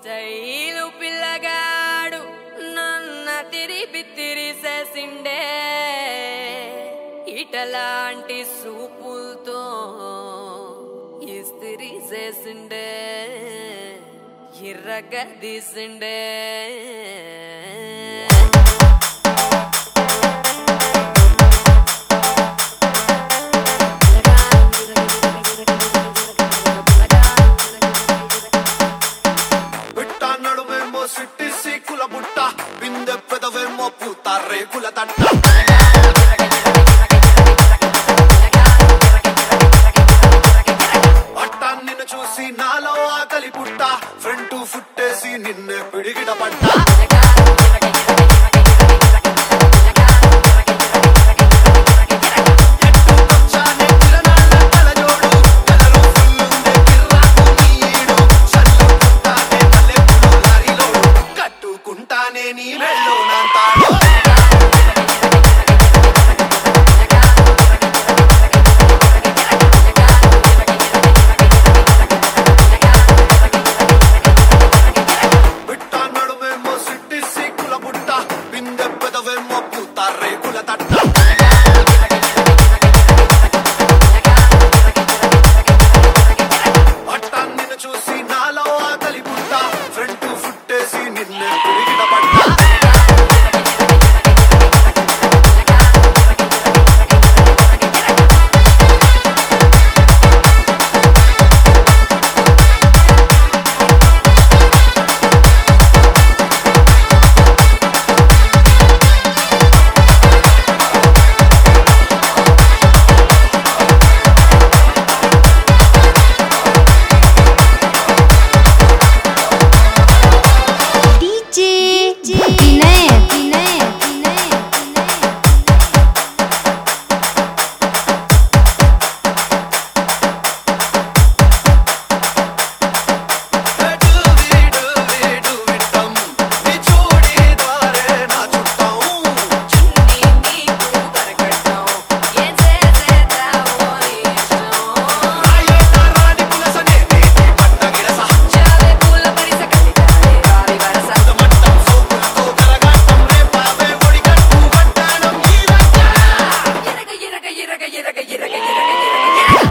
style పిల్లగాడు నన్న తిరిపి తిరిసేసిండే ఇటలాంటి సూపులతో ఇస్తిరి చేసిండే ఇర్రగా తీసిండే బిట్ట నడుమేమో సిట్టి సీకుల బుట్ట బిందె పెదవేమో పూత రేకుల తట్ట అట్ట నిన్ను చూసి నాలో ఆకలి పుట్ట ఫ్రంట్ ఫుట్టేసి నిన్నే పిడిగిడ పట్ట ఎట్టుకొచ్చానే కిరణాల కలజోడు కలరు ఫుల్లుందే కిర్రాకు నీ ఈడు చల్లుకుంటానే మల్లెపూలు లారీలోడు కట్టుకుంటానే నీ మెళ్ళో నాంతాడు బిట్ట నడుమేమో సిట్టి సీకుల బుట్ట బిందె పెదవేమో పూత రేకుల తట్ట అట్ట నిన్ను చూసి నాలో ఆకలి పుట్ట ఫ్రంట్ ఫుట్టేసి నిన్నే పిడిగిన పట్ట DJ Vinay Vinay Vinay ఎటు వీడు వీడు విట్టం నీ చూడి దారే నా చుట్టం చున్నీ నీకు కరకట్టం ఏ చేసేదావో నీ ఇష్టం రాయే నా రాణి పులసనే నీటి పట్ట గిరస చావే పూల పరిస కట్టిదారే రావి వరస మట్టం సోపులతో కరగాటం రేపావే ఒడిగట్టు వడ్డాణం ఈ వడ్డ ఇరగ ఇరగ ఇరగ ఇరగ ఇరగ ఇరగ ఇరగ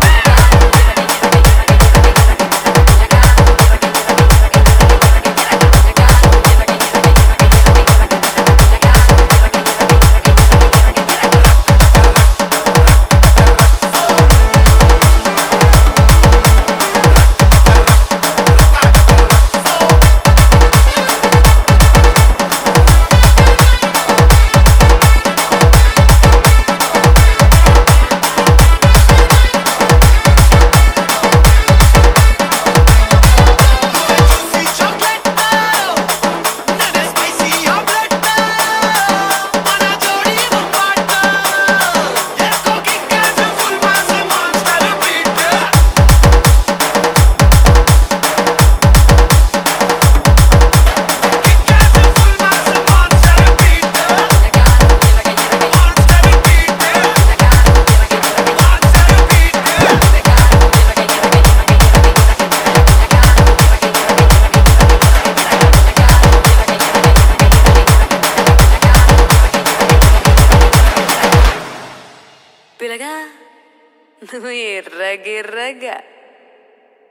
చూసి చాక్లెట్ నన్నే స్పైసీ ఆమ్లెట్ మన జోడి బొంబాట్ ఎక్కో kick ass full mass monster beat kick ass full mass monster beat monster beat monster beat పిల్లగా నువ్వు ఎర్రగిర్రగా